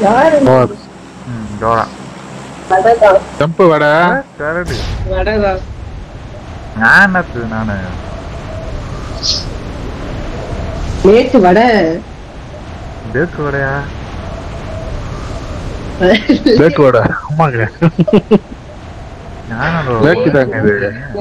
யாரு போகாது ம் ஜோரா வடதான் ஜம்பு வட கரடி வடதான் நான் என்னத்து நானு நேற்று வடை பேக்கு வரையா பேக்கு வட ஆமாங்க நான் பேக்கு தாங்க இது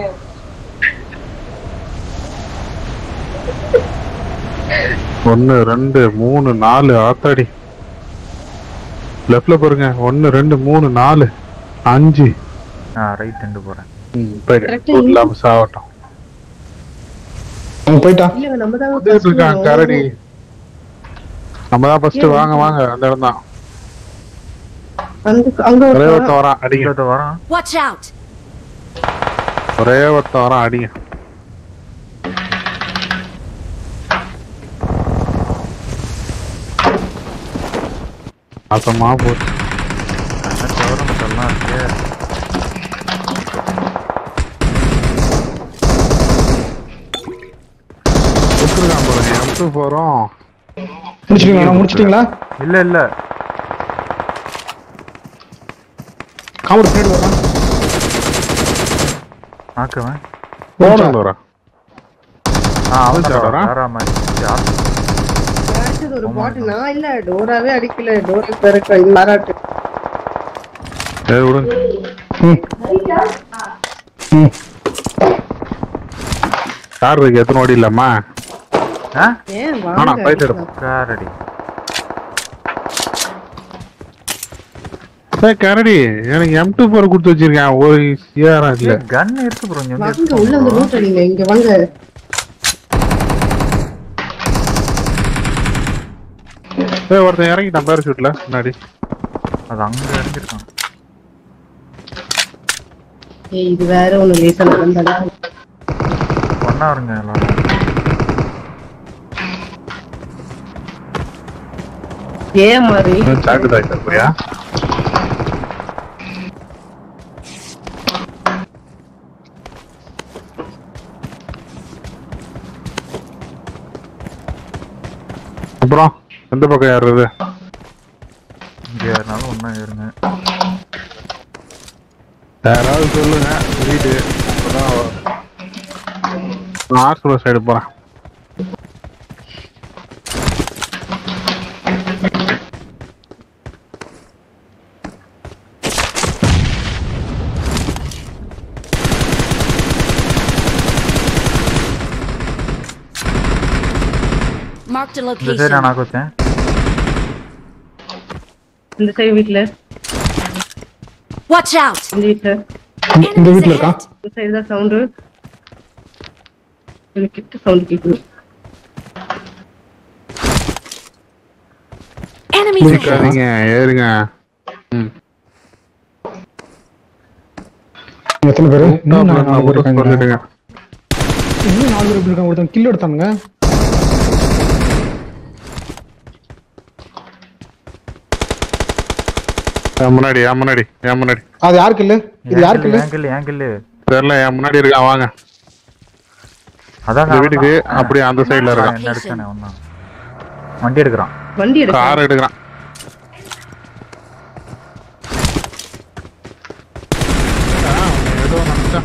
ஒன்னு ரெண்டு மூணு நாலு ஆத்தாடி லெஃப்ட்ல பாருங்க ஒன்னு ரெண்டு மூணு நாலு அஞ்சு ஆ ரைட் ரெண்டு போறேன் ம், போயிடு Correct. போட் இல்லாம சாவட்டும் அவங்க போயிட்டா இல்ல நம்ம தான் வந்துட்டு இருக்கான் கரடி நம்ம தான் ஃபர்ஸ்ட் வாங்க வாங்க அந்த இடம் தான் அந்த அங்க ஒரே ஒரு ஒருத்தன் வரான் அடிங்க இங்க வரோம் Watch out! ஒரே ஒருத்தன் வரான் அடிங்க நாசமா போச்சு என்ன தவிர மத்தெல்லாம் இருக்கு விட்டுருக்கான் பாருங்க எம்ட்டு போறோம் முடிச்சிட்டீங்களா முடிச்சிட்டீங்களா இல்ல இல்ல காமெடி பின்னாடி வரலாம் ஆக்குவேன் போடுங்க வரேன் ஆ அவன் சார் வரான்? வேற மாதிரி யார் அடிச்சது ஒரு பாட்டு நான் இல்ல டோராவே அடிக்கல டோர் திறக்க இது மாறாட்டு சரி விடுங்க ம் ம் கார் இருக்கு எத்தனை ஓடி இல்லாமா ஆ ஏன் ஆனா வாங்க ஃபைட் எடுப்போம் கரடி சார் கரடி எனக்கு எம் டூ ஃபோர் கொடுத்து வச்சிருக்கேன் ஒரு சிஆரம் இல்ல கன் இருக்கு ப்ரோ இங்க வந்து வாங்க உள்ள வந்து ரூட் அடிங்க இங்க வாங்க ஏய், ஒருத்தன் இறங்கிட்டான் பேரஷூட்ல முன்னாடி அது அங்க இறங்கிருக்கான் ஏய் இது வேற ஒண்ணு லேசா நடந்தடா ஒன்னா இருங்க எல்லாரும் ஏன் மாதிரி சாக்கு தாய்த்தார் போயா அப்புறம் எந்த பக்கம் ஏறுறது இங்க யாருனாலும் ஒன்னா இருங்க யாராவது சொல்லுங்க வீடு அப்பதான் நான் ஆர்ஸ்குலர் சைடு போறேன் Marked a இந்த சைடு location. நான் நாக்கு வச்சேன் இந்த சைடு வீட்ல Watch out! இந்த வீட்ல இந்த- இந்த வீட்ல இருக்கா இந்த சைடு தான் சவுண்டு எனக்கு கிட்ட சவுண்ட் கேக்குது Enemies ahead! இருக்காதீங்க ஏறுங்க ம் எத்தனை பேரு இன்னும் நாலு நாலு பேர் இருக்காங்க சொல்லிடுங்க இன்னும் நாலு பேர் எப்படி இருக்காங்க ஒருத்தன் கில் எடுத்தானுங்க என் முன்னாடி என் முன்னாடி என் முன்னாடி அது யாரு கில்லு இது யாரு கில்லு ஏங்கிள் ஏங்கிள் தெரியல என் முன்னாடி இருக்கான் வாங்க அதான் இந்த வீட்டுக்கு அப்படியே அந்த சைடுல இருக்கான் என்ன எடுத்தானே ஒன்னா வண்டி எடுக்கிறான் வண்டி எடுக்க கார் எடுக்கிறான் ஏதோ நினைச்சேன்.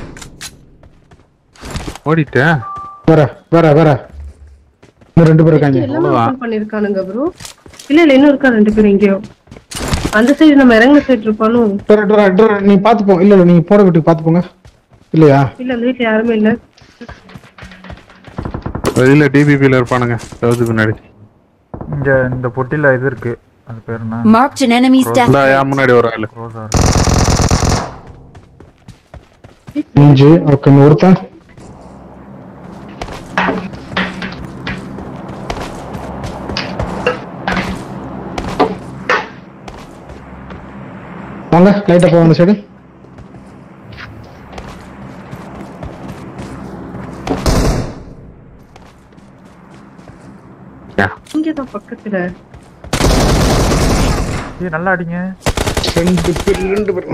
ஓடிட்டேன் வேற வேற வேற இன்னும் ரெண்டு பேர் இருக்காங்க எல்லாமே அவ்வளவுதான். open பண்ணிருக்கானுங்க ப்ரோ இல்ல இல்ல இன்னும் இருக்கா ரெண்டு பேரும் எங்கேயோ அந்த சைடு நம்ம இறங்குன சைடு இருப்பானு டோரா, டோரா, டோரா, நீ பாத்து போ இல்ல இல்ல நீங்க போற வீட்டுக்கு பாத்து போங்க இல்லையா இல்ல அந்த வீட்டுல யாருமே இல்ல வெளியில டிபிபில இருப்பானுங்க சவுத்து பின்னாடி இங்க இந்த பொட்டில இது இருக்கு அது பேர் என்ன Marked an enemy's death இந்த rate. என் முன்னாடி ஒரு ஆளு ரோசா அஞ்சு ஓகே இன்னும் ஒருத்தன் வாங்க லைட்டா போவோம் அந்த சைடு இங்கதான் பக்கத்துல ஏய் நல்லா அடிங்க ரெண்டு பேர் ரெண்டு பேர்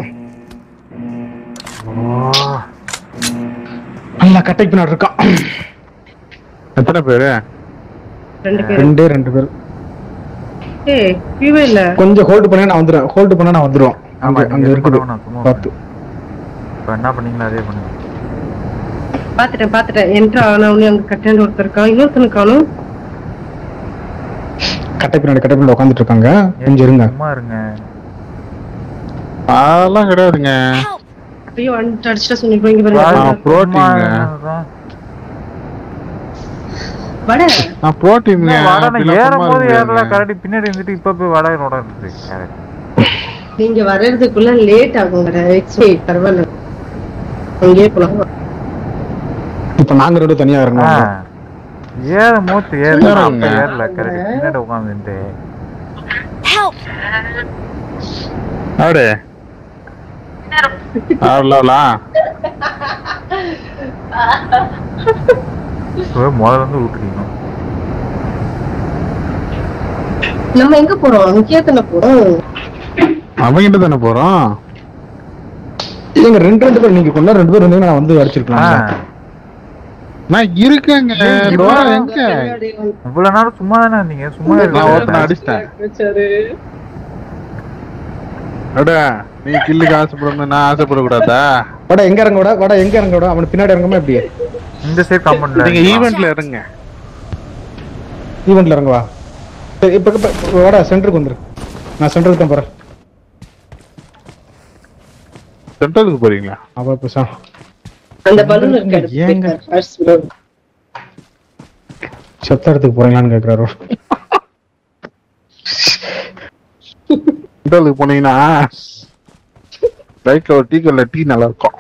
நல்லா கட்டை பின்னாடி இருக்கான் எத்தனை பேரு ரெண்டு பேரும் ரெண்டே ரெண்டு பேர் ஏய் கீழே இல்ல கொஞ்சம் ஹோல்டு பண்ணா நான் வந்துடுவேன் ஹோல்டு பண்ணா நான் வந்துடுவேன் ஆமா, அங்க நீங்க அங்க இது இருக்குது பண்ணணும், சும்மா பார்த்து இப்போ என்ன பண்ணீங்களோ அதே பண்ணுங்க பாத்துட்டேன் பாத்துட்டேன் என்ட்ரு ஆனவனே அங்க கட்டாண்டு ஒருத்தர் இருக்கான் இன்னொருத்தனு காணும் கட்டை பின்னாடி கட்டை பின்னாடி உட்காந்துட்டு இருக்காங்க கொஞ்சம் இருங்க சும்மா இருங்க அதெல்லாம் கிடையாதுங்க ஐயோ வந்துட்டு அடிச்சுட்டா சொன்னிருப்போம் இங்க ஆ, பாருங்க புரோட்டீன்ங்க. சும்மா வட நான் புரோட்டீன்ங்க வடை அப்படிலாம் ஏறும் சும்மா போது இருக்க ஏறல முடியாதுங்க. கரடி பின்னாடி இருந்துட்டு இப்ப போய் வடை நோட நீங்க வர்றதுக்குள்ள லேட் ஆகும் வர எக்ஸ்பே பரவாயில்ல அங்கேயே போலாம் இப்ப நாங்க ரெண்டு தனியா இறங்கணும் ஏற மூத்து ஏறல ஏறுங்க. அப்ப ஏறல கரடி பின்னாடி உட்காந்துட்டு Help! அப்படியே அவ்வளோலாம் முதல்ல இருந்து ஊத்துறீங்க நம்ம எங்க போறோம் அங்கேயே தானே போறோம் அவங்கிட்ட தானே போறோம் ஏங்க ரெண்டு ரெண்டு பேர் நீங்க கொண்டா ரெண்டு பேர் இருந்தீங்க நான் வந்து அடிச்சிருக்கலாம் நான் இருக்கேங்க டோரா எங்க இவ்வளவு நேரம் சும்மா தானே இருந்தீங்க சும்மா நான் இருக்க ஒருத்தனை அடிச்சிட்டேன் அட நீ கில்லுக்கு ஆசைப்படணும் நான் ஆசைப்படக்கூடாதா வட எங்க இறங்க விட வட எங்க இறங்க விட அவன் பின்னாடி இறங்காம எப்படி இந்த சைடு கம்பெனில நீங்க ஈவென்ட்ல இருங்க ஈவெண்ட்ல இறங்க வா சரி இப்ப இப்ப வட சென்டருக்கு வந்துரு நான் சென்டருக்கு தான் போறேன் சென்ட்ரலுக்கு போறீங்களா அவ பேசா அந்த பலூன் இருக்கு ஏங்க? எடுத்து செத்த இடத்துக்கு போறீங்களான்னு கேக்குறாரு சென்ட்ரலுக்கு போனீங்கன்னா ரைட்ல ஒரு டீ கல்ல டீ நல்லா இருக்கும்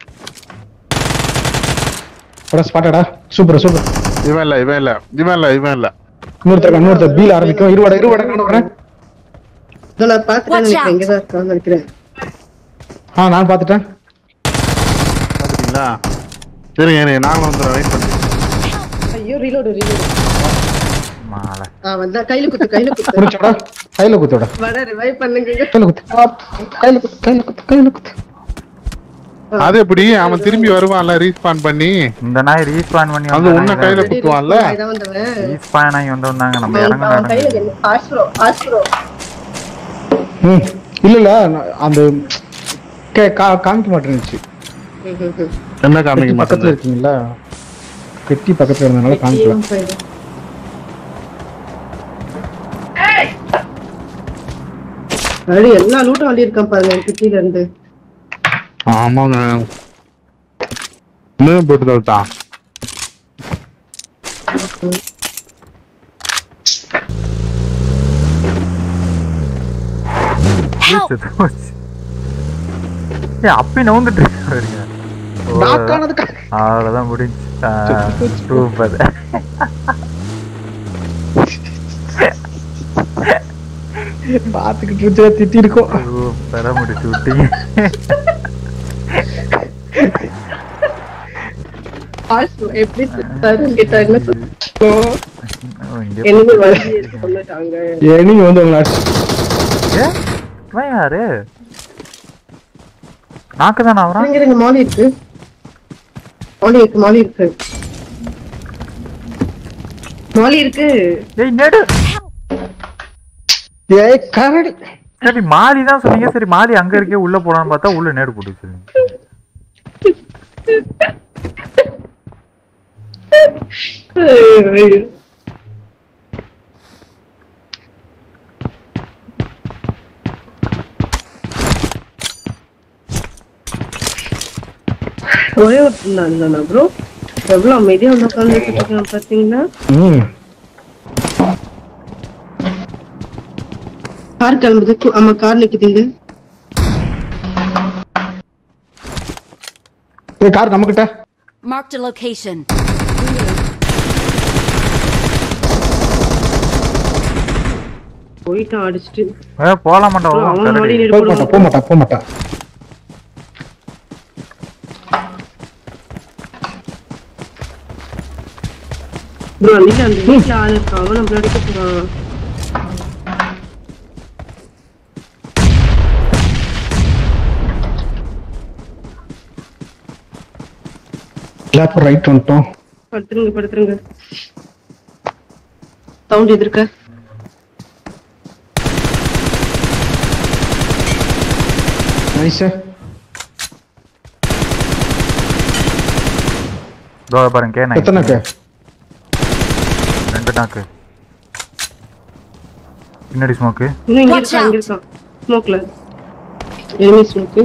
வட ஸ்பாட்டடா சூப்பர் சூப்பர் இவன் இல்ல இவன் இல்ல இவன் இல்ல இவன் இல்ல இன்னொருத்தர் இன்னொருத்தர் பீல ஆரம்பிக்கும் இருவட இருவட வரேன் இதோ நான் பாத்துட்டேன் Watch நினைக்கிறேன் out. இங்கதான் இருக்கான்னு நினைக்கிறேன் ஆ நான் பாத்துட்டேன் பாத்துட்டீங்களா சரிங்க எனக்கு நாங்களும் வந்து வெயிட் பண்ணுறேன் ஐயோ ரீலோடு ரீலோடு மாலை ஆ வந்தா கையில குத்து கையில குத்து முடிச்சோட கையில குத்தோட வட ரிவைவ் பண்ணுங்க கையில குத்து கையில குத்து கையில குத்து கையில குத்து அது எப்படி அவன் திரும்பி வருவான்ல ரீஸ்பான் பண்ணி இந்த நாய் ரீஸ்பான் பண்ணி அது உன்ன கையில வந்தாங்க குத்துவான்ல இதான் வந்தவன் ரீஸ்பான் ஆகி வந்து வந்தாங்க நம்ம அவன் இறங்க அவன் கையில என்ன ஆஸ்ட்ரோ ஆஸ்ட்ரோ ம் இல்ல இல்ல நான் அந்த கே- கா- காமிக்க மாட்டேன்னுச்சு என்ன காமிக்க பெட்டி பக்கத்துல மாட்டேங்குது இருக்கீங்களா பெட்டி பக்கத்துல இருந்தனால காமிக்கல அடி எல்லா லூட்டும் அள்ளி இருக்கான் பாருங்க கிட்டில இருந்து ஆமாங்க இன்னும் போட்டு தவிட்டான் Help! செத்து போச்சு ஏய் அப்பி நவுந்துட்டு இருக்காருங்க Knock ஆனதுக்கு அவ்வளவுதான் முடிஞ்சு சூப்பர் பாத்துக்கிட்டு இருந்துச்சு திட்டி இருக்கோம் சூப்பரா முடிச்சு விட்டீங்க ஆஸ்ட்ரோ எப்படி செத்தாரு கேட்டாருன்னு சொல்லுவோம் ஓ, இங்க என்னது வண்டி கொண்டுட்டாங்க நீங்க வந்து உங்களை அடிச்சு ஏ, இவன் யாரு நாக்கு தானே அவரா இங்க ரெண்டு மாலி இருக்கு மாலி இருக்கு மாலி இருக்கு மாலி இருக்கு ஏய் நெடு ஏய் கரடி சரி மாலி தான் சொன்னீங்க சரி மாலி அங்க இருக்கே உள்ள போலான்னு பார்த்தா உள்ள நேடு போட்டு வச்சிருந்தீங்க ஒரே ஒரு தானே ப்ரோ எவ்வளவு அமைதியா வந்து உட்காந்துட்டு இருக்கான் பாத்தீங்களா ம் கார் கிளம்புது கு- ஆமா கார் நிக்குதுங்க ஏய் கார் நம்ம கிட்ட Marked a location. போயிட்டான் அடிச்சுட்டு ஏ போலாமாண்டா அவன் மாடி நீர் போக போடுவான் மாட்டான் போக மாட்டான் போக மாட்டான் ப்ரோ அன்னைக்கு அந்த வீட்டுல ஆள் இருக்கான் அவன் நம்மள அடிக்க போறான் எல்லாரும் ரைட் வந்துட்டோம் படுத்துருங்க படுத்துருங்க சவுண்ட் எதிர்க்க நைஸ் இதோ பாருங்க கே எத்தனை நைன் ரெண்டு நாக்கு பின்னாடி ஸ்மோக்கு இன்னும் இங்க Watch இருக்கான் இங்க இருக்கான் ஸ்மோக்ல எனிமி ஸ்மோக்கு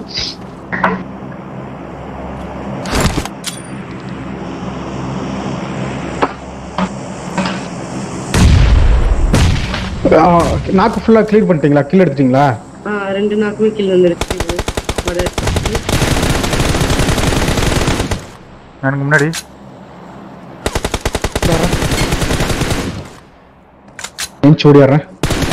நாக்கு ஃபுல்லா கிளியர் பண்ணிட்டீங்களா கில் எடுத்துட்டீங்களா ஆ ரெண்டு நாக்குமே கில் வந்துருச்சு ஒரு எனக்கு முன்னாடி எஞ்சி ஓடிடுறேன்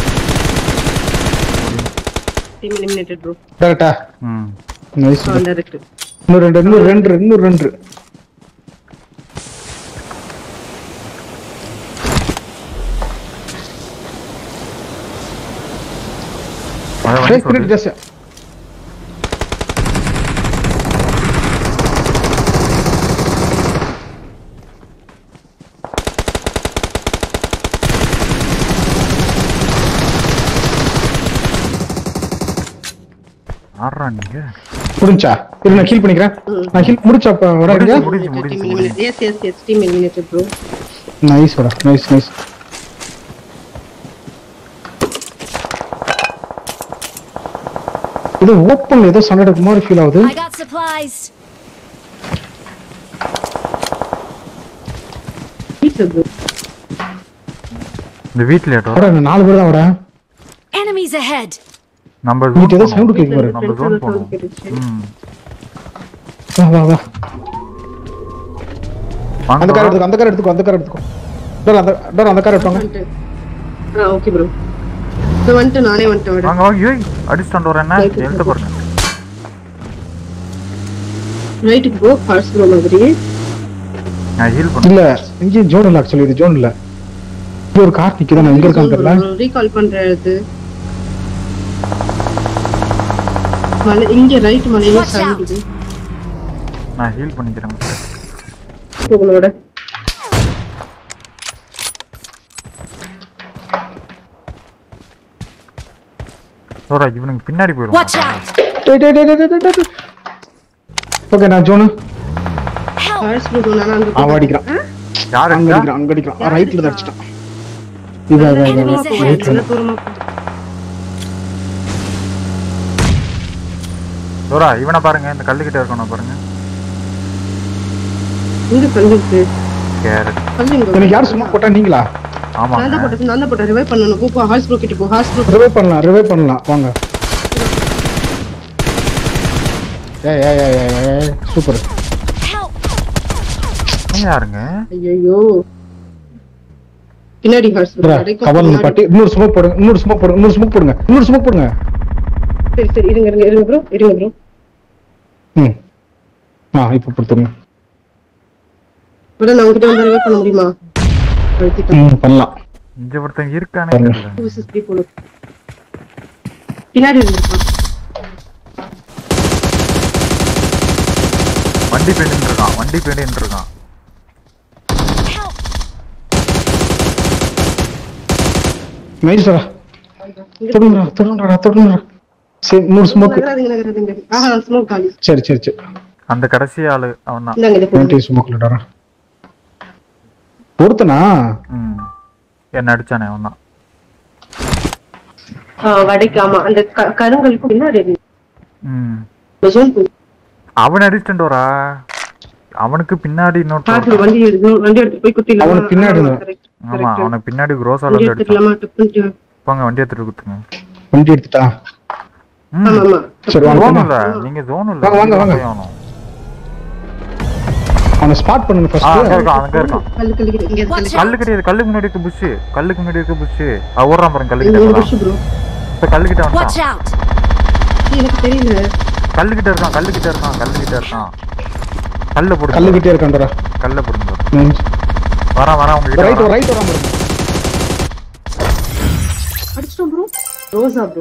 டீம் எலிமினேட்டட் ப்ரோ டேரக்டா ம் நைஸ் டைரக்ட் இன்னும் ரெண்டு இன்னும் ரெண்டு இன்னும் ரெண்டு அதை ஏய், வண்டி பின்னாடி சொல்லு. ஜாஸ்தியா. ஆடுறா நீங்க முடிஞ்சா இரு நான் ஹீல் பண்ணிக்கிறேன் நான் ஹீல் முடிச்சா அப்ப வராங்க முடிஞ்சு முடிஞ்சு டீம் முடிஞ்சு eliminated yes yes yes team eliminated bro nice வரா நைஸ் நைஸ் இது ஓப்பன் ஏதோ சண்டை எடுக்க மாதிரி ஃபீல் ஆகுது I got supplies. வீட்ல ப்ரோ இந்த வீட்ல ஏட்டோ வர இந்த நாலு பேர் தான் வர Enemies ahead. நம்ம வீட்டு ஏதோ zone சவுண்ட் போகணும். கேட்கு பாரு நம்ம zone போகணும். ம் வா வா வா வாங்க அந்த கார் வா. எடுத்துக்கோ அந்த கார் எடுத்துக்கோ அந்த கார் எடுத்துக்கோ டோர் அந்த டோர் அந்த கார் எடுத்தோங்க ஆ ஓகே ப்ரோ இது வந்துட்டு நானே வந்துட்டு விட வாங்க வாங்க ஏய் அடிச்சுட்டு வரேன் என்ன எழுத பாருங்க ரைட்டுக்கு ப்ரோ ஃபர்ஸ்ட் ப்ரோ மாதிரி நான் ஹீல் பண்ண இல்ல இங்கே ஜோன் இல்ல ஆக்சுவலி இது ஜோன் இல்ல இங்க ஒரு கார் நிக்குது நான் எங்க இருக்கான்னு தெரியல ரீகால் பண்ற இது மலை இங்க ரைட் மலையில Watch out. சாயுது நான் ஹீல் பண்ணிக்கிறேன் உங்களோட சோரா இவனுக்கு பின்னாடி Watch போயிடும் out. ஓகே நான் ஜோனு Help. ஃபர்ஸ்ட் ப்ரோ நான் அங்க அவன் அடிக்கிறான் யாரு அங்க இருக்கா? அடிக்கிறான் அங்க அடிக்கிறான் ரைட்ல தான் அடிச்சிட்டான் இதா இதா, இதா Enemies ahead. ரைட்ல நல்ல தூரமா போ. சோரா இவனை பாருங்க இந்த கல்லுக்கிட்ட இருக்கணும் பாருங்க இங்க கல்லு இருக்கு கேரட் கல்லு இங்க எனக்கு யார் சும்மா போட்டா நீங்களா நான் தான் ஆமாங்க போட்டேன் நான் தான் போட்டேன் ரிவைவ் பண்ணணும் போ போ ஹார்ஸ் ப்ரோ கிட்ட போ ஹார்ஸ் ப்ரோ ரிவைவ் பண்ணலாம் ரிவைவ் பண்ணலாம் வாங்க ஏய் ஏய் ஏய் ஏய், ஏய் சூப்பர் Help. இவன் யாருங்க ஐயோ பின்னாடி ஹார்ஸ் ப்ரோ கவல் பாட்டி இன்னொரு ஸ்மோக் போடுங்க இன்னொரு ஸ்மோக் போடுங்க இன்னொரு ஸ்மோக் போடுங்க இன்னொரு ஸ்மோக் போடுங்க சரி சரி இருங்க இருங்க இருங்க ப்ரோ இருங்க ப்ரோ ம் ஆ இப்போ கொடுத்துருங்க ப்ரோ நான் உங்ககிட்ட வந்து ரிவைவ் பண்ண முடியுமா அழுத்திட்டேன் ம் பண்ணலாம் இங்க ஒருத்தன் இருக்கானே தெரியல விசஸ் த்ரீ போல பின்னாடி இருந்திருக்கான் வண்டி பெயிண்ட் இருக்கான் வண்டி பெயிண்ட் இருக்கான் Help. நைஸ் வரா தொடுங்கடா தொடுங்கடா தொடுங்கடா சரி இன்னொரு ஸ்மோக் நகராதீங்க நகராதீங்க ஆஹா ஸ்மோக் காலி சரி சரி சரி அந்த கடைசி ஆளு அவன் தான் இந்தாங்க இதை போடுங்க நைன்டி ஸ்மோக்ல டரா ஒருத்தனா ம் என்ன அடிச்சானே அவன் தான் ஆ, வடைக்கு ஆமா அந்த க- கருங்கலுக்கு பின்னாடி இருக்கு. ம் இந்த zone க்கு. அவன் அடிச்சுட்டு வரா அவனுக்கு பின்னாடி இன்னொருத்தன் பாத்து வண்டி எடுத்து வண்டி எடுத்து போய் குத்திடலாமா? அவனுக்கு பின்னாடி ஆமா, தான். correct, ஆமா correct. அவனுக்கு பின்னாடி க்ரோஸால வண்டி இருந்து அடிச்சான் எடுத்துக்கலாமா டப்புன்ட்டு போங்க வண்டி எடுத்துட்டு குத்துங்க வண்டி எடுத்துட்டா ஆமா ம் ஆமா சரி வாங்க ஜோன் போலாம். இல்ல நீங்க ஜோன் இல்ல வாங்க, வாங்க, நீங்க வாங்க. போய் ஆகணும். அவனை ஸ்பாட் பண்ணுங்க ஆ, அங்க ஃபர்ஸ்ட் இருக்கான் அங்க இருக்கான் கல்லு கல்லு கிட்ட- இங்க Watch கல்லு கல்லு கிடையாது கல்லுக்கு முன்னாடி இருக்க புஷ் கல்லுக்கு முன்னாடி இருக்க புஷ் அவ ஓடுறான் பாருங்க கல்லு இங்க கிட்ட ஒரு போறான் புஷ் ப்ரோ இப்ப கல்லு கிட்ட Watch வந்துட்டான் out. எனக்கு தெரியல கல்லு கிட்ட இருக்கான் கல்லு கிட்ட இருக்கான் கல்லு கிட்ட இருக்கான் கல்ல போடுங்க கல்லுக்கிட்டே இருக்கான்டா கல்ல போடுங்க நைஸ் வரான் வரான் உங்க ரைட் கிட்ட ரைட் வராம இருக்கு அடிச்சிட்டோம் ப்ரோ ரோசா ப்ரோ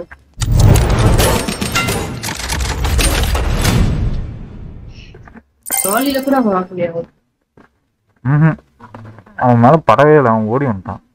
ட்ராலில கூட அவன் வாங்க முடியாது ம் அவன் மேல படவே இல்லை அவன் ஓடி வந்துட்டான்